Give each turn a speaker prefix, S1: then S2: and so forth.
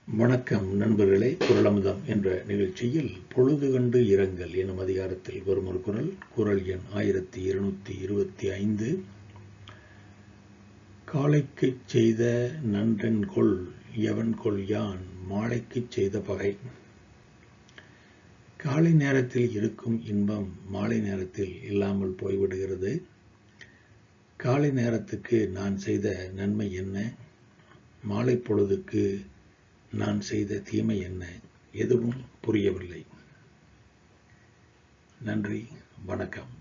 S1: வணக்கம் நண்பர்களே குரலமுதம் என்ற நிகழ்ச்சியில் பொழுது கண்டு இரங்கல் எனும் அதிகாரத்தில் வரும் ஒரு குரல் குரல் எண் ஆயிரத்தி இருநூத்தி இருபத்தி ஐந்து காலைக்குச் செய்த நன்றென் கொள் எவன் கொள் யான் மாலைக்குச் செய்த பகை காலை நேரத்தில் இருக்கும் இன்பம் மாலை நேரத்தில் இல்லாமல் போய்விடுகிறது காலை நேரத்துக்கு நான் செய்த நன்மை என்ன மாலை பொழுதுக்கு நான் செய்த தீமை என்ன எதுவும் புரியவில்லை நன்றி வணக்கம்